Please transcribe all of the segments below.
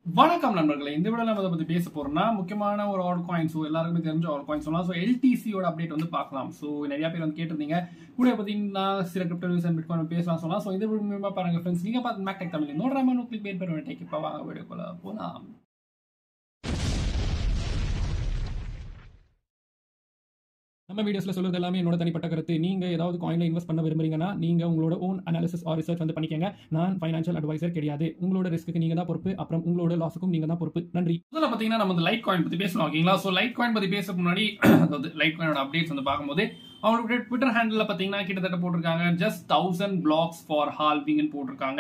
வணக்கம் நண்பர்களே இந்த வீடியோ நம்ம இதை பத்தி பேச போறோம்னா முக்கியமான ஒரு ஆல் காயின்ஸ் எல்லாருக்குமே தெரிஞ்ச ஆல் காயின்ஸ் சொல்லலாம் ஸோ எல்டிசியோட அப்டேட் வந்து பார்க்கலாம் ஸோ நிறைய பேர் வந்து கேட்டிருந்தீங்க கூட பார்த்தீங்கன்னா சில கிரிப்டோ நியூஸ் அண்ட் பிட்காயின் பேசலாம் சொல்லலாம் ஸோ இந்த வீடியோ மூலமா பாருங்க ஃப்ரெண்ட்ஸ் நீங்க பார்த்து மேக் டெக் தமிழ் நோட்ராம நோ கிளிக் பேர் பெற டேக் இப்போ வாங்க வீடியோக்குள்ள போலாம் நம்ம வீடியோஸ்ல சொல்றது எல்லாமே என்னோட தனிப்பட்ட கருத்து நீங்க ஏதாவது காயின்ல இன்வெஸ்ட் பண்ண விரும்புறீங்கன்னா நீங்க உங்களோட ஓன் அனாலிசிஸ் ஆர் ரிசர்ச் வந்து பண்ணிக்கங்க நான் ஃபைனான்ஷியல் அட்வைசர் கிடையாது உங்களோட ரிஸ்க்கு நீங்க தான் பொறுப்பு அப்புறம் உங்களோட லாஸுக்கும் நீங்க தான் பொறுப்பு நன்றி முதல்ல பாத்தீங்கன்னா நம்ம வந்து லைட் காயின் பத்தி பேசணும் ஓகேங்களா சோ லைட் காயின் பத்தி பேச முன்னாடி அதாவது லைட் காயினோட அப்டேட்ஸ் வந்து பார்க்கும்போது அவங்களோட ட்விட்டர் ஹேண்டில் பாத்தீங்கன்னா கிட்டத்தட்ட போட்டிருக்காங்க ஜஸ்ட் தௌசண்ட் பிளாக்ஸ் ஃபார் ஹால்விங்னு போட்டிருக்காங்க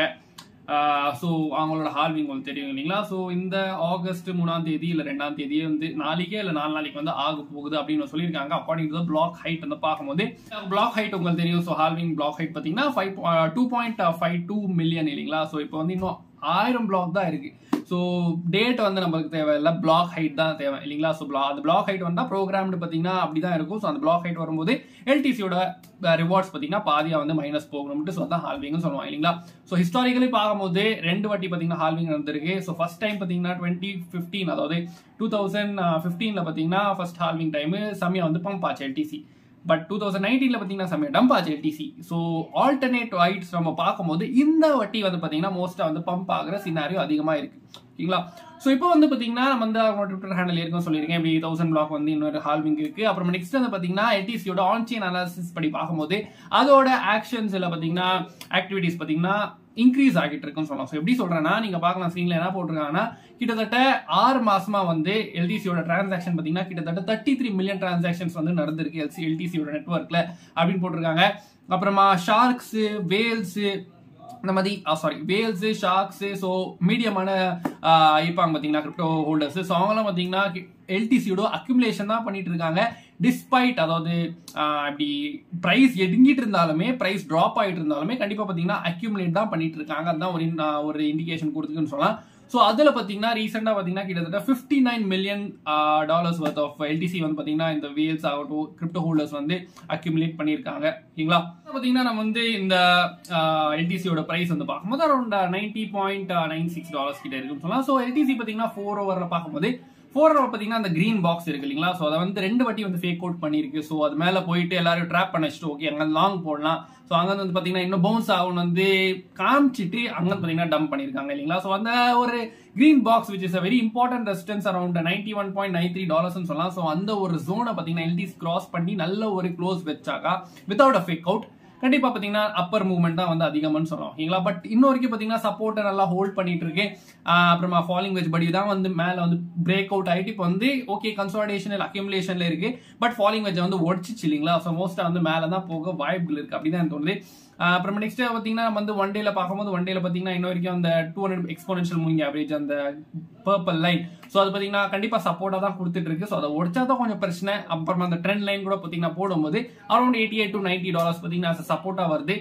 ஸோ அவங்களோட ஹால்விங் உங்களுக்கு தெரியும் இல்லைங்களா ஸோ இந்த ஆகஸ்ட் மூணாம் தேதி இல்லை ரெண்டாம் தேதி வந்து நாளைக்கே இல்லை நாலு நாளைக்கு வந்து ஆக போகுது அப்படின்னு சொல்லியிருக்காங்க அக்கார்டிங் டு பிளாக் ஹைட் வந்து பார்க்கும்போது பிளாக் ஹைட் உங்களுக்கு தெரியும் ஸோ ஹால்விங் பிளாக் ஹைட் பார்த்தீங்கன்னா five two point five two million இல்லைங்களா ஸோ இப்போ வந்து இன்னும் ஆயிரம் பிளாக் தான் இருக்கு ஸோ டேட் வந்து நம்மளுக்கு தேவையில்ல பிளாக் ஹைட் தான் தேவை இல்லைங்களா ஸோ பிளா அந்த பிளாக் ஹைட் வந்தால் ப்ரோக்ராம்டு பார்த்தீங்கன்னா அப்படி தான் இருக்கும் ஸோ அந்த பிளாக் ஹைட் வரும்போது எல்டிசியோட ரிவார்ட்ஸ் பார்த்தீங்கன்னா பாதியாக வந்து மைனஸ் போகணும்ட்டு ஸோ தான் ஹால்விங்னு சொல்லுவாங்க இல்லைங்களா ஸோ ஹிஸ்டாரிக்கலி பார்க்கும்போது ரெண்டு வாட்டி பார்த்தீங்கன்னா ஹால்விங் நடந்திருக்கு ஸோ ஃபர்ஸ்ட் டைம் பார்த்தீங்கன்னா டுவெண்ட்டி ஃபிஃப்டீன் அதாவது டூ தௌசண்ட் ஃபிஃப்டீனில் பார்த்தீங்கன்னா ஃபர்ஸ்ட் ஹால்விங் டைமு செம்மையாக வந்து பம்ப் ஆச்சு எல்டிசி பட் டூ தௌசண்ட் நைன்டீன்ல பார்த்தீங்கன்னா செம்மையா டம்ப் ஆச்சு எல்டிசி ஸோ ஆல்டர்னேட் வைட்ஸ் நம்ம பார்க்கும்போது இந்த வட்டி வந்து பார்த்தீங்கன்னா மோஸ்ட்டாக வந்து பம்ப் ஆகிற சினாரியோ அதிகமாக இருக்கு ஓகேங்களா ஸோ இப்போ வந்து பார்த்தீங்கன்னா நம்ம வந்து அவங்க ட்விட்டர் ஹேண்டில் இருக்கும் சொல்லியிருக்கேன் இப்படி தௌசண்ட் பிளாக் வந்து இன்னொரு ஹால்விங் இருக்கு அப்புறம் நெக்ஸ்ட் வந்து பார்த்தீங்கன்னா எல்டிசியோட ஆன்சைன் அனாலிசிஸ் படி பார்க்கும்போது அதோட ஆக்ஷன்ஸ் இல்லை பார்த்தீங்கன்னா ஆக்டிவிட்டிஸ் பார்த்தீங்கன்னா இன்க்ரீஸ் ஆகிட்டு இருக்குன்னு சொல்லலாம் ஸோ எப்படி சொல்றேன்னா நீங்க பார்க்கலாம் ஸ்க்ரீன்ல என்ன போட்டிருக்காங்கன்னா கிட்டத்தட்ட ஆறு மாசமா வந்து எல்டிசியோட டிரான்சாக்ஷன் பார்த்தீங்கன்னா கிட்டத்தட்ட தேர்ட்டி த்ரீ மில்லியன் டிரான்சாக்ஷன்ஸ் வந்து நடந்திருக்கு எல்சி எல்டிசியோட நெட்ஒர்க்ல அப்படின்னு போட்டிருக்காங்க அப்புறமா ஷார்க்ஸ் வேல்ஸ் இந்த மாதிரி சாரி வேல்ஸ் ஷார்க்ஸ் ஸோ மீடியமான இருப்பாங்க பார்த்தீங்கன்னா கிரிப்டோ ஹோல்டர்ஸ் ஸோ அவங்களாம் பார்த்தீங்கன்னா எல்டிசியோட அக்யூமுலேஷன் தான் பண்ணிட்டு இருக்காங்க டிஸ்பைட் அதாவது இப்படி ப்ரைஸ் எடுங்கிட்டு இருந்தாலுமே ப்ரைஸ் ட்ராப் ஆகிட்டு இருந்தாலுமே கண்டிப்பாக பார்த்தீங்கன்னா அக்யூமுலேட் தான் பண்ணிட்டு இருக்காங்க அதுதான் ஒரு ஒரு இண்டிகேஷன் கொடுத்துக்குன்னு சொல்லலாம் ஸோ அதில் பார்த்தீங்கன்னா ரீசெண்டாக பார்த்தீங்கன்னா கிட்டத்தட்ட fifty nine million dollars worth of LTC வந்து பார்த்தீங்கன்னா இந்த வேல்ஸ் ஆகட்டும் கிரிப்டோ ஹோல்டர்ஸ் வந்து அக்யூமுலேட் பண்ணியிருக்காங்க ஓகேங்களா பார்த்தீங்கன்னா நம்ம வந்து இந்த எல்டிசியோட ப்ரைஸ் வந்து பார்க்கும்போது around ninety point nine six dollars கிட்ட இருக்குன்னு சொல்லலாம் ஸோ எல்டிசி பார்த்தீங்கன்னா ஃபோர் ஓவரில் பார்க்கும்போது ஃபோர் ஹவர் பார்த்தீங்கன்னா அந்த கிரீன் பாக்ஸ் இருக்கு இல்லைங்களா ஸோ அதை வந்து ரெண்டு வாட்டி வந்து ஃபேக் அவுட் பண்ணியிருக்கு ஸோ அது மேலே போயிட்டு எல்லாரும் ட்ராப் பண்ண வச்சுட்டு ஓகே அங்கே லாங் போடலாம் ஸோ அங்கே வந்து பார்த்தீங்கன்னா இன்னும் பவுன்ஸ் ஆகும் வந்து காமிச்சிட்டு அங்கே பார்த்தீங்கன்னா டம்ப் பண்ணியிருக்காங்க இல்லைங்களா ஸோ அந்த ஒரு green box which is a very important resistance around ninety one point nine three டாலர்ஸ்னு சொல்லலாம் ஸோ அந்த ஒரு ஜோனை பார்த்தீங்கன்னா எல்டிஸ் கிராஸ் பண்ணி நல்ல ஒரு க்ளோஸ் வச்சாக்கா வித்தவுட் அ ஃபேக் அவுட் கண்டிப்பா பாத்தீங்கன்னா அப்பர் மூவ்மெண்ட் தான் வந்து அதிகம்னு சொல்லலாம் ஓகேங்களா பட் இன்னொரு வரைக்கும் பாத்தீங்கன்னா சப்போர்ட்டை நல்லா ஹோல்ட் பண்ணிட்டு இருக்கு அப்புறமா ஃபாலிங் வெஜ் படி தான் வந்து மேல வந்து பிரேக் அவுட் ஆயிட்டு இப்போ வந்து ஓகே கன்சாலிடேஷன் அக்யூமுலேஷன்ல இருக்கு பட் ஃபாலிங் வெஜ் வந்து ஒடிச்சிச்சு இல்லைங்களா ஸோ மோஸ்டா வந்து மேல தான் போக வாய்ப்புகள் இருக்கு அப்படிதான் தோணுது அப்புறம் நெக்ஸ்ட் பார்த்தீங்கன்னா நம்ம வந்து ஒன் டேல பார்க்கும்போது ஒன் டேல பார்த்தீங்கன்னா இன்ன வரைக்கும் அந்த two hundred exponential moving average அந்த பர்பிள் லைன் ஸோ அது பார்த்தீங்கன்னா கண்டிப்பாக சப்போர்ட்டாக தான் கொடுத்துட்டு இருக்கு ஸோ அதை உடச்சா தான் கொஞ்சம் பிரச்சனை அப்புறமா அந்த ட்ரெண்ட் லைன் கூட பார்த்தீங்கன்னா போடும்போது around eighty eight to ninety dollars பார்த்தீங்கன்னா சப்போர்ட்டாக வருது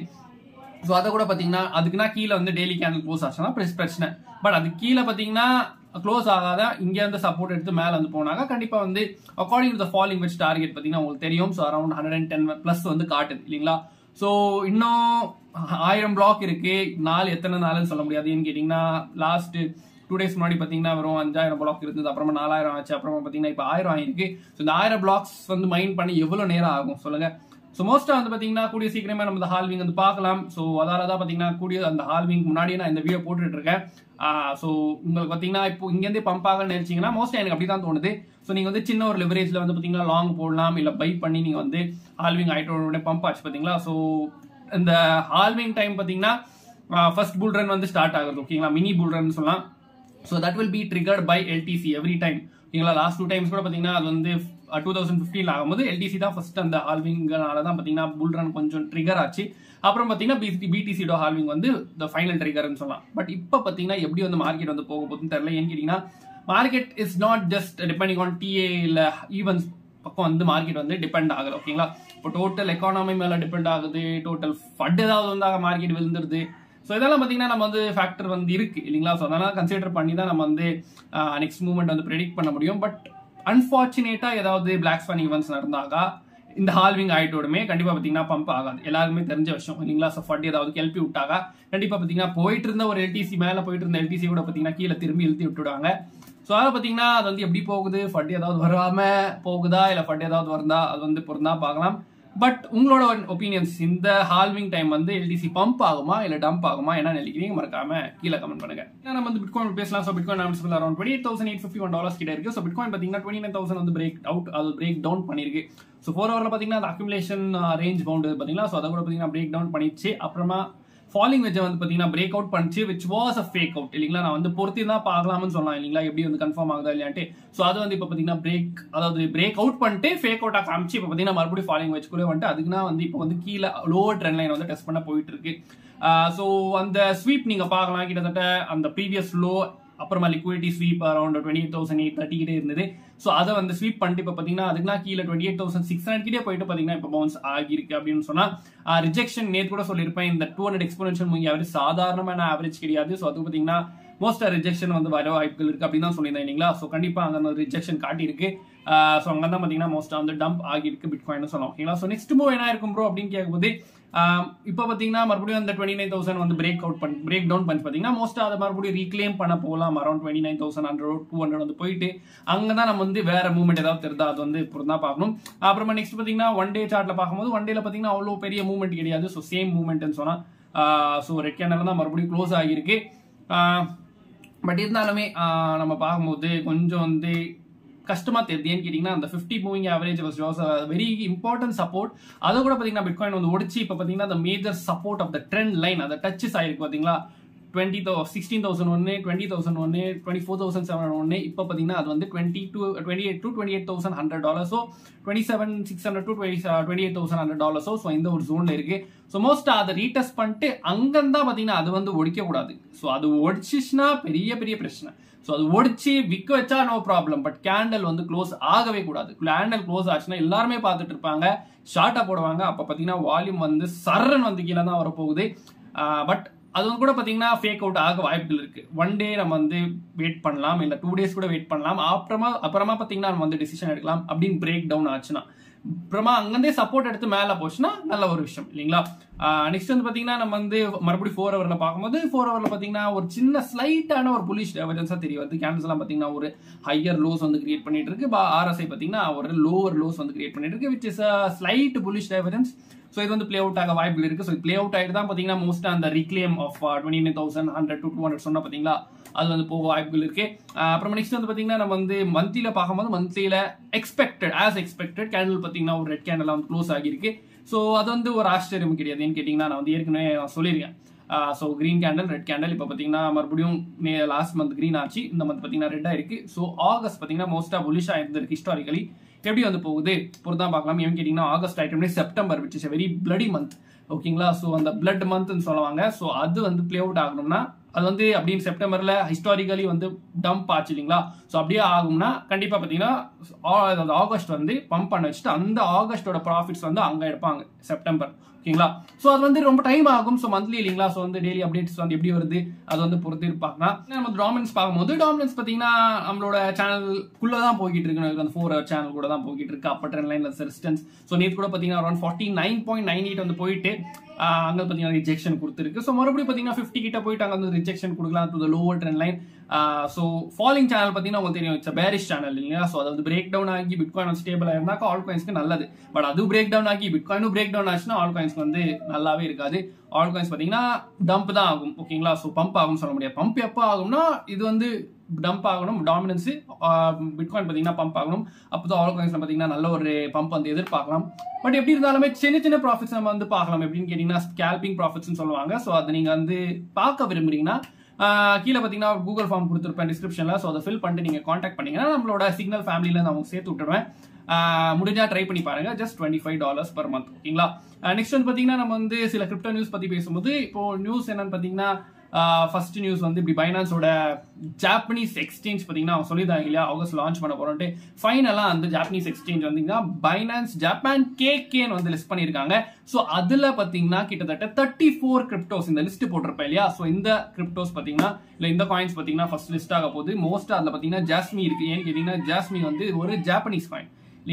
ஸோ அதை கூட பார்த்தீங்கன்னா அதுக்குன்னா கீழே வந்து டெய்லி கேண்டில் க்ளோஸ் ஆச்சுன்னா பிரச்சனை பட் அது கீழே பார்த்தீங்கன்னா க்ளோஸ் ஆகாத இங்கே வந்து சப்போர்ட் எடுத்து மேலே வந்து போனாங்க கண்டிப்பாக வந்து according to the falling wedge target பார்த்தீங்கன்னா உங்களுக்கு தெரியும் so around hundred and ten plus வந்து காட்டுது இல்லைங்களா ஸோ இன்னும் ஆயிரம் பிளாக் இருக்கு நாள் எத்தனை நாள்னு சொல்ல முடியாது ஏன்னு கேட்டிங்கன்னா லாஸ்ட் டூ டேஸ் முன்னாடி பார்த்தீங்கன்னா வெறும் அஞ்சாயிரம் பிளாக் இருந்தது அப்புறமா நாலாயிரம் ஆச்சு அப்புறமா பார்த்தீங்கன்னா இப்போ ஆயிரம் ஆயிருக்கு ஸோ இந்த ஆயிரம் பிளாக்ஸ் வந்து மைண்ட் பண்ணி எவ்வளோ நேரம் ஆகும் சொல்லுங்க ஸோ மோஸ்ட்டாக வந்து பார்த்தீங்கன்னா கூடிய சீக்கிரமே நம்ம இந்த ஹால்விங் வந்து பார்க்கலாம் ஸோ அதால தான் பார்த்தீங்கன்னா கூடிய அந்த ஹால்விங் முன்னாடியே நான் இந்த வீடியோ போட்டுட்டு இருக்கேன் ஸோ உங்களுக்கு பார்த்தீங்கன்னா இப்போ இங்கேருந்தே பம்ப் ஆக நினைச்சிங்கன்னா மோஸ்ட்டாக எனக்கு அப்படி தான் தோணுது ஸோ நீங்கள் வந்து சின்ன ஒரு லிவரேஜில் வந்து பார்த்தீங்கன்னா லாங் போடலாம் இல்லை பை பண்ணி நீங்கள் வந்து ஹால்விங் ஆயிட்டோட பம்ப் ஆச்சு பார்த்தீங்களா ஸோ இந்த ஹால்விங் டைம் பார்த்தீங்கன்னா ஃபர்ஸ்ட் புல் ரன் வந்து ஸ்டார்ட் ஆகுது ஓகேங்களா மினி புல் ரன் சொல்லலாம் so that will be triggered by LTC every time ஓகேங்களா லாஸ்ட் டூ டைம்ஸ் கூட பார்த்தீங்கன்னா அது வந்து டூ தௌசண்ட் ஃபிஃப்டீன் ஆகும்போது எல்டிசி தான் ஃபர்ஸ்ட் அந்த ஹால்விங்னால தான் பார்த்தீங்கன்னா புல் ரன் கொஞ்சம் ட்ரிகர் ஆச்சு அப்புறம் பார்த்தீங்கன்னா பிசி பிடிசிடோ ஹால்விங் வந்து த ஃபைனல் ட்ரிகர்னு சொல்லலாம் பட் இப்போ பார்த்தீங்கன்னா எப்படி வந்து மார்க்கெட் வந்து போக போகுதுன்னு தெரியல ஏன்னு கேட்டிங்கன்னா market is not just depending on TA இல்லை ஈவன்ஸ் பக்கம் வந்து மார்க்கெட் வந்து டிபெண்ட் ஆகுது ஓகேங்களா இப்போ டோட்டல் எக்கானமி மேலே டிபெண்ட் ஆகுது டோட்டல் ஃபண்ட் ஏதாவது வந்து மார்க்கெட் விழுந்துருது ஸோ இதெல்லாம் பார்த்தீங்கன்னா நம்ம வந்து ஃபேக்டர் வந்து இருக்கு இல்லைங்களா ஸோ அதெல்லாம் கன்சிடர் பண்ணி தான் நம்ம வந்து நெக்ஸ்ட் மூவ்மெண்ட் வந்து ப்ரெடிக்ட் பண்ண முடியும் பட் அன்ஃபார்ச்சுனேட்டாக ஏதாவது பிளாக் ஸ்வான் ஈவெண்ட்ஸ் நடந்தாக்கா இந்த ஹால்விங் ஆயிட்டோடுமே கண்டிப்பா பாத்தீங்கன்னா பம்ப் ஆகாது எல்லாருக்குமே தெரிஞ்ச விஷயம் இல்லைங்களா ஸோ ஃபட் ஏதாவது கிளப்பி விட்டாங்க கண்டிப்பா பாத்தீங்கன்னா போயிட்டு இருந்த ஒரு எல்டிசி மேல போயிட்டு இருந்த எல்டிசி கூட பாத்தீங்கன்னா கீழே திரும்பி இழுத்தி விட்டுடுவாங்க ஸோ அதை பார்த்தீங்கன்னா அது வந்து எப்படி போகுது ஃபட் ஏதாவது வராம போகுதா இல்லை ஃபட் ஏதாவது வருதா அது வந்து பொருந்தா பார்க்கலாம் பட் உங்களோட ஒப்பீனியன்ஸ் இந்த ஹால்விங் டைம் வந்து எல்டிசி பம்ப் ஆகுமா இல்லை டம்ப் ஆகுமா என்ன நினைக்கிறீங்க மறக்காம கீழே கமெண்ட் பண்ணுங்க ஏன்னா நம்ம வந்து பிட்காயின் பேசலாம் ஸோ பிட்காயின் நம்ம around twenty eight thousand eight fifty one dollars கிட்ட இருக்கு ஸோ பிட்காயின் பார்த்தீங்கன்னா டுவெண்ட்டி நைன் தௌசண்ட் வந்து பிரேக் அவுட் அது பிரேக் டவுன் பண்ணிருக்கு ஸோ ஃபோர் ஹவரில் பார்த்தீங்கன்னா அந்த அக்யூமுலேஷன் ரேஞ்ச் பவுண்டு பார்த்தீங்களா ஸோ அதை கூட பார்த்தீங்கன்னா பிரேக் டவுன் பண்ணிச்சு அப்புறமா ஃபாலிங் வெஜ் வந்து பார்த்தீங்கன்னா பிரேக் அவுட் பண்ணிச்சு which was a fake out இல்லைங்களா நான் வந்து பொருத்தி தான் பார்க்கலாம்னு சொல்லலாம் இல்லைங்களா எப்படி வந்து கன்ஃபார்ம் ஆகுதா இல்லையான்ட்டு ஸோ அது வந்து இப்போ பார்த்தீங்கன்னா பிரேக் அதாவது பிரேக் அவுட் பண்ணிட்டு ஃபேக் அவுட்டாக காமிச்சு இப்போ பார்த்தீங்கன்னா மறுபடியும் ஃபாலிங் வெஜ் கூட வந்துட்டு அதுக்குன்னா வந்து இப்போ வந்து கீழே லோவர் ட்ரெண்ட் லைன் வந்து டெஸ்ட் பண்ண போயிட்டு இருக்கு ஸோ அந்த ஸ்வீப் நீங்க பார்க்கலாம் கிட்டத்தட்ட அந்த ப்ரீவியஸ் லோ அப்புறமா liquidity sweep around twenty eight thousand eight thirty கிட்டே இருந்தது ஸோ அதை வந்து ஸ்வீப் பண்ணிட்டு இப்போ பார்த்தீங்கன்னா அதுக்குனா கீழே twenty eight thousand six hundred கிட்டே போயிட்டு பார்த்தீங்கன்னா இப்போ பவுன்ஸ் ஆகியிருக்கு அப்படின்னு சொன்னா ரிஜெக்ஷன் நேத்து கூட சொல்லியிருப்பேன் இந்த two hundred exponential moving average சாதாரணமான ஆவரேஜ் கிடையாது ஸோ அது பார்த்தீங்கன்னா மோஸ்ட் ரிஜெக்ஷன் வந்து வர வாய்ப்புகள் இருக்கு அப்படின்னு தான் சொல்லியிருந்தேன் இல்லைங்களா ஸோ கண்டிப்பாக அங்கே அந்த ரிஜெக்ஷன் காட்டியிருக்கு ஸோ அங்கே தான் பார்த்தீங்கன்னா மோஸ்ட்டாக வந்து டம்ப் ஆகியிருக்கு பிட்காயின் சொல்லலாம் ஓகேங்களா ஸோ நெக்ஸ்ட் மூவ் என்ன இருக்கும் ப்ரோ அப்படின்னு கேட்கும்போது இப்போ பார்த்தீங்கன்னா மறுபடியும் அந்த டுவெண்ட்டி நைன் தௌசண்ட் வந்து பிரேக் அவுட் பண்ணி பிரேக் டவுன் பண்ணி பார்த்தீங்கன்னா மோஸ்ட்டாக அதை மறுபடியும் ரீக்ளைம் பண்ண போகலாம் around twenty nine thousand hundred two hundred வந்து போயிட்டு அங்கே தான் நம்ம வந்து வேற மூவ்மெண்ட் ஏதாவது தெரிதா அது வந்து பொருந்தா பார்க்கணும் அப்புறமா நெக்ஸ்ட் பார்த்தீங்கன்னா ஒன் டே சார்ட்ல பார்க்கும்போது ஒன் டேல பார்த்தீங்கன்னா அவ்வளோ பெரிய மூவ்மெண்ட் கிடையாது ஸோ சேம் மூவ்மெண்ட்னு சொன்னால் ஸோ ரெட் கேண்டல் தான் மறுபடியும் க்ளோஸ் ஆகியிருக்கு பட் இருந்தாலுமே நம்ம பார்க்கும்போது கொஞ்சம் வந்து கஷ்டமா தெரியுது ஏன்னு கேட்டீங்கன்னா அந்த fifty moving average was very important support அதை கூட பாத்தீங்கன்னா பிட்காயின் வந்து ஒடிச்சு இப்போ பாத்தீங்கன்னா அந்த major support of the trend line அந்த டச்சஸ் ஆயிருக்கு பாத்தீங்களா டுவெண்ட்டி தௌ சிக்ஸ்டீன் தௌசண்ட் ஒன்று டுவெண்ட்டி தௌசண்ட் ஒன்று டுவெண்ட்டி ஃபோர் தௌசண்ட் செவன் ஒன்று இப்போ பார்த்தீங்கன்னா அது வந்து twenty two twenty eight to twenty eight thousand hundred டாலர்ஸோ twenty seven six hundred to twenty twenty eight thousand hundred டாலர்ஸோ ஸோ இந்த ஒரு ஜோனில் இருக்கு ஸோ மோஸ்ட் அதை ரீடெஸ்ட் பண்ணிட்டு அங்கேருந்தா பார்த்தீங்கன்னா அது வந்து ஒடிக்க கூடாது ஸோ அது ஒடிச்சிச்சுன்னா பெரிய பெரிய பிரச்சனை ஸோ அது ஒடிச்சு விற்க வச்சா நோ ப்ராப்ளம் பட் கேண்டல் வந்து க்ளோஸ் ஆகவே கூடாது கேண்டல் க்ளோஸ் ஆச்சுன்னா எல்லாருமே பார்த்துட்டு இருப்பாங்க ஷார்ட்டாக போடுவாங்க அப்போ பார்த்தீங்கன்னா வால்யூம் வந்து சரன் வந்து கீழே தான் வரப்போகுது பட் அது வந்து கூட பார்த்தீங்கன்னா ஃபேக் அவுட் ஆக வாய்ப்புகள் இருக்கு ஒன் டே நம்ம வந்து வெயிட் பண்ணலாம் இல்லை டூ டேஸ் கூட வெயிட் பண்ணலாம் அப்புறமா அப்புறமா பார்த்தீங்கன்னா நம்ம வந்து டிசிஷன் எடுக்கலாம் அப்படின்னு பிரேக் டவுன் ஆச்சுன்னா அப்புறமா அங்கேருந்தே சப்போர்ட் எடுத்து மேலே போச்சுன்னா நல்ல ஒரு விஷயம் இல்லைங்களா நெக்ஸ்ட் வந்து பார்த்தீங்கன்னா நம்ம வந்து மறுபடியும் ஃபோர் ஹவரில் பார்க்கும்போது ஃபோர் ஹவரில் பார்த்தீங்கன்னா ஒரு சின்ன ஸ்லைட்டான ஒரு புலிஷ் டெவர்ஜன்ஸாக தெரிய வருது கேண்டல்ஸ்லாம் பார்த்தீங்கன்னா ஒரு ஹையர் லோஸ் வந்து கிரியேட் பண்ணிட்டு இருக்கு ஆர்எஸ்ஐ பார்த்தீங்கன்னா ஒரு லோவர் லோஸ் வந்து கிரியேட் பண்ணிட்டு இருக்கு which is slight bullish divergence so இது வந்து பிளே அவுட் ஆக வாய்ப்பு இருக்கு ஸோ பிளே அவுட் ஆகிட்டு தான் பார்த்தீங்கன்னா மோஸ்ட் அந்த reclaim of twenty nine thousand hundred to two hundred சொன்னா பார்த்தீங்களா அது வந்து போக வாய்ப்புகள் இருக்கு அப்புறம் நெக்ஸ்ட் வந்து பார்த்தீங்கன்னா நம்ம வந்து மந்த்லியில பார்க்கும்போது மந்த்லியில எக்ஸ்பெக்டட் ஆஸ் எக்ஸ்பெக்டட் கேண்டில் பார்த்தீங்கன்னா ஒரு ரெட் கேண்டில் வந்து க்ளோஸ் ஆகியிருக்கு ஸோ அது வந்து ஒரு ஆச்சரியம் கிடையாது ஏன்னு கேட்டிங்கன்னா நான் வந்து ஏற்கனவே சொல்லியிருக்கேன் so green candle red candle இப்போ பார்த்தீங்கன்னா மறுபடியும் லாஸ்ட் மந்த் கிரீன் ஆச்சு இந்த மந்த் பார்த்தீங்கன்னா ரெட் ஆயிருக்கு ஸோ ஆகஸ்ட் பார்த்தீங்கன்னா மோஸ்ட்டாக புலிஷாக இருந்திருக்கு ஹிஸ்டாரிக்கலி எப்படி வந்து போகுது பொறுத்தான் பார்க்கலாம் ஏன்னு கேட்டிங்கன்னா ஆகஸ்ட் ஐட்டம்னே September which is very bloody month ஓகேங்களா ஸோ அந்த பிளட் மந்த்னு சொல்லுவாங்க ஸோ அது வந்து பிளே அவுட் ஆகணும்னா அது வந்து அப்படின்னு செப்டம்பர்ல ஹிஸ்டாரிக்கலி வந்து டம்ப் ஆச்சு இல்லைங்களா ஸோ அப்படியே ஆகும்னா கண்டிப்பா பார்த்தீங்கன்னா ஆகஸ்ட் வந்து பம்ப் பண்ண வச்சுட்டு அந்த ஆகஸ்டோட ப்ராஃபிட்ஸ் வந்து அங்கே எடுப்பாங்க செப்டம்பர் ஓகேங்களா ஸோ அது வந்து ரொம்ப டைம் ஆகும் ஸோ மந்த்லி இல்லைங்களா ஸோ வந்து டெய்லி அப்டேட்ஸ் வந்து எப்படி வருது அது வந்து பொறுத்து பார்க்கலாம் நம்ம டாமினன்ஸ் பார்க்கும்போது டாமினன்ஸ் பார்த்தீங்கன்னா நம்மளோட சேனல்குள்ளே தான் போய்கிட்டு இருக்கு அந்த ஃபோர் ஹவர் சேனல் கூட தான் போய்கிட்டு இருக்கு upper trend line resistance so நேற்று கூட பார்த்தீங்கன்னா around forty nine point nine eight வந்து போயிட்டு அங்கே பார்த்தீங்கன்னா ரிஜெக்ஷன் கொடுத்துருக்கு ஸோ மறுபடியும் பார்த்தீங்கன்னா ஃபிஃப்டி கிட்ட போயிட்டு அங்கே வந்து ரிஜெக்ஷன் கொடுக்கலாம் to the lower trend line so falling channel பார்த்தீங்கன்னா உங்களுக்கு தெரியும் இட்ஸ் பேரிஷ் சேனல் இல்லையா ஸோ அது பிரேக் டவுன் ஆகி பிட்காயின் ஸ்டேபிள் ஆயிருந்தாக்கா ஆல் காயின்ஸ்க்கு நல்லது பட் அது பிரேக் டவுன் ஆகி பிட்காயினும் பிரேக் டவுன் ஆச்சுன்னா ஆல் காயின்ஸ்க்கு வந்து நல்லாவே இருக்காது ஆல் காயின்ஸ் பார்த்தீங்கன்னா டம்ப் தான் ஆகும் ஓகேங்களா ஸோ பம்ப் ஆகும் சொல்ல முடியாது பம்ப் எப்போ ஆகும்னா இது வந்து டம்ப் ஆகணும் டாமினன்ஸ் பிட்காயின் பார்த்தீங்கன்னா பம்ப் ஆகணும் அப்போ தான் ஆல் காயின்ஸ்ல பார்த்தீங்கன்னா நல்ல ஒரு பம்ப் வந்து எதிர்பார்க்கலாம் பட் எப்படி இருந்தாலுமே சின்ன சின்ன ப்ராஃபிட்ஸ் நம்ம வந்து பார்க்கலாம் எப்படின்னு கேட்டீங்கன்னா ஸ்கேல்பிங் ப்ராஃபிட்ஸ்னு சொல்லுவாங்க ஸோ அதை நீங்க வந்து பார்க்க விரும்புறீங்கன்னா கீழே பார்த்தீங்கன்னா கூகுள் ஃபார்ம் கொடுத்துருப்பேன் டிஸ்கிரிப்ஷனில் ஸோ அதை ஃபில் பண்ணிட்டு நீங்கள் காண்டாக்ட் பண்ணீங்கன்னா நம்மளோட சிக்னல் ஃபேமிலியில் நான் சேர்த்து விட்டுருவேன் முடிஞ்சா ட்ரை பண்ணி பாருங்க just twenty five dollars per month ஓகேங்களா நெக்ஸ்ட் வந்து பார்த்தீங்கன்னா நம்ம வந்து சில கிரிப்டோ நியூஸ் பற்றி பேசும்போது இப்போ நியூஸ் என்னன்னு பார்த்தீங்கன்னா ஃபர்ஸ்ட் நியூஸ் வந்து இப்படி பைனான்ஸோட ஜாப்பனீஸ் எக்ஸ்சேஞ்ச் பார்த்தீங்கன்னா அவங்க சொல்லியிருந்தாங்க இல்லையா ஆகஸ்ட் லான்ச் பண்ண போறோம்ட்டு ஃபைனலாக அந்த ஜாப்பனீஸ் எக்ஸ்சேஞ்ச் வந்தீங்கன்னா பைனான்ஸ் ஜப்பான் கேகேன்னு வந்து லிஸ்ட் பண்ணியிருக்காங்க ஸோ அதில் பார்த்தீங்கன்னா கிட்டத்தட்ட தேர்ட்டி ஃபோர் கிரிப்டோஸ் இந்த லிஸ்ட் போட்டிருப்பேன் இல்லையா ஸோ இந்த கிரிப்டோஸ் பார்த்தீங்கன்னா இல்லை இந்த காயின்ஸ் பார்த்தீங்கன்னா ஃபர்ஸ்ட் லிஸ்ட் ஆக போகுது மோஸ்ட் அதில் பார்த்தீங்கன்னா ஜாஸ்மி இருக்கு ஏன்னு கேட்டீங்கன்னா ஜாஸ்மி வந்து ஒரு ஜாப்பனீஸ் காயின் இல்லைங்களா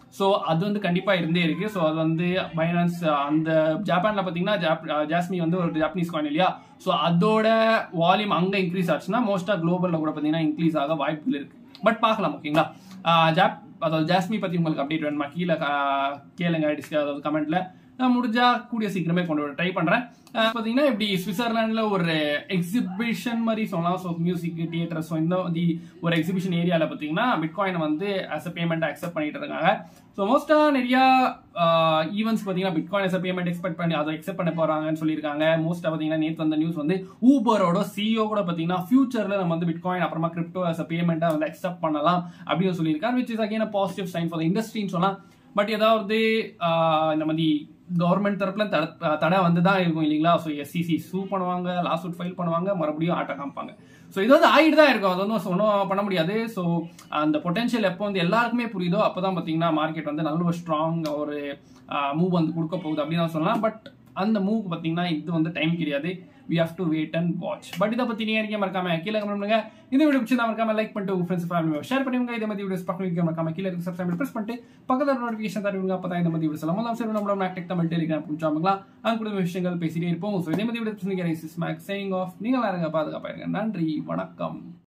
ஸோ அது வந்து கண்டிப்பா இருந்தே இருக்கு ஸோ அது வந்து பைனான்ஸ் அந்த ஜப்பான்ல பாத்தீங்கன்னா ஜாப் ஜாஸ்மி வந்து ஒரு ஜாப்பனீஸ் காயின் இல்லையா ஸோ அதோட வால்யூம் அங்க இன்க்ரீஸ் ஆச்சுன்னா மோஸ்டா குளோபல்ல கூட பாத்தீங்கன்னா இன்க்ரீஸ் ஆக வாய்ப்புகள் இருக்கு பட் பார்க்கலாம் ஓகேங்களா ஆஹ் ஜாப் அதாவது ஜாஸ்மி பத்தி உங்களுக்கு அப்டேட் வேணுமா கீழே கா- கேளுங்க டிஸ்க அதாவது கமெண்ட்ல நான் முடிஞ்சா கூடிய சீக்கிரமே கொண்டு வர ட்ரை பண்றேன் ஆஹ் பாத்தீங்கன்னா இப்படி சுவிட்சர்லாந்துல ஒரு எக்ஸிபிஷன் மாதிரி சொல்லலாம் ஸோ மியூசிக் தியேட்டர் ஸோ இந்த மாதிரி ஒரு எக்ஸிபிஷன் ஏரியால பாத்தீங்கன்னா பிட்காயின் வந்து ஆஸ் அ பேமெண்ட் அக்செப்ட் பண்ணிட்டு இருக்காங்க ஸோ மோஸ்டா நிறைய ஈவெண்ட்ஸ் பாத்தீங்கன்னா bitcoin as a payment expect பண்ணி அதை எக்ஸெப்ட் பண்ண போறாங்கன்னு சொல்லியிருக்காங்க மோஸ்டா பாத்தீங்கன்னா நேற்று வந்த நியூஸ் வந்து ஊபரோட சிஇஓ கூட பாத்தீங்கன்னா ஃபியூச்சர்ல நம்ம வந்து பிட்காயின் அப்புறமா கிரிப்டோ as a பேமெண்ட்டா வந்து அக்செப்ட் பண்ணலாம் அப்படின்னு சொல்லியிருக்காரு which is again positive sign for இண்டஸ்ட்ரின்னு சொல்லலாம் பட் ஏதாவது ஆஹ், இந்த மாதிரி கவர்மெண்ட் தரப்புல தட- தடை வந்து தான் இருக்கும் இல்லைங்களா ஸோ எஸ்சிசி சூ பண்ணுவாங்க லாஸ்ட் ஃபைல் பண்ணுவாங்க மறுபடியும் ஆட்ட காமிப்பாங்க ஸோ இது வந்து ஆகிட்டு தான் இருக்கும் அது வந்து ஒன்றும் பண்ண முடியாது ஸோ அந்த பொட்டன்ஷியல் எப்போ வந்து எல்லாருக்குமே புரியுதோ அப்போ தான் பார்த்தீங்கன்னா மார்க்கெட் வந்து நல்ல ஒரு ஸ்ட்ராங் ஒரு மூவ் வந்து கொடுக்க போகுது அப்படின்னு தான் சொல்லலாம் பட் அந்த மூவ் பார்த்தீங்கன்னா இது வந்து டைம் கிடையாது we have to wait and watch but இதை பற்றி நீங்க இருக்கே மறக்காம கீழே கமெண்ட் பண்ணுங்க இந்த வீடியோ பிடிச்சிருந்தா மறக்காம லைக் பண்ணிட்டு உங்க ஃப்ரெண்ட்ஸ் ஃபேமிலி ஷேர் பண்ணுங்க இதே மாதிரி வீடியோஸ் பார்க்கணும் மறக்காம கீழே இருக்க சப்ஸ்கிரைப் பிரஸ் பண்ணிட்டு பக்கத்தில் நோட்டிஃபிகேஷன் தருவீங்க அப்போ தான் இந்த மாதிரி வீடியோஸ் எல்லாம் சரி நம்மளோட மேக்டெக் தமிழ் டெலிகிராம் பிடிச்சாமங்களா அங்க கூட விஷயங்கள் பேசிட்டே இருப்போம் ஸோ இதே மாதிரி வீடியோஸ் மேக் சைனிங் ஆஃப் நீங்கள் இருங்க பாதுகாப்பாயிருங்க நன்றி வணக்கம்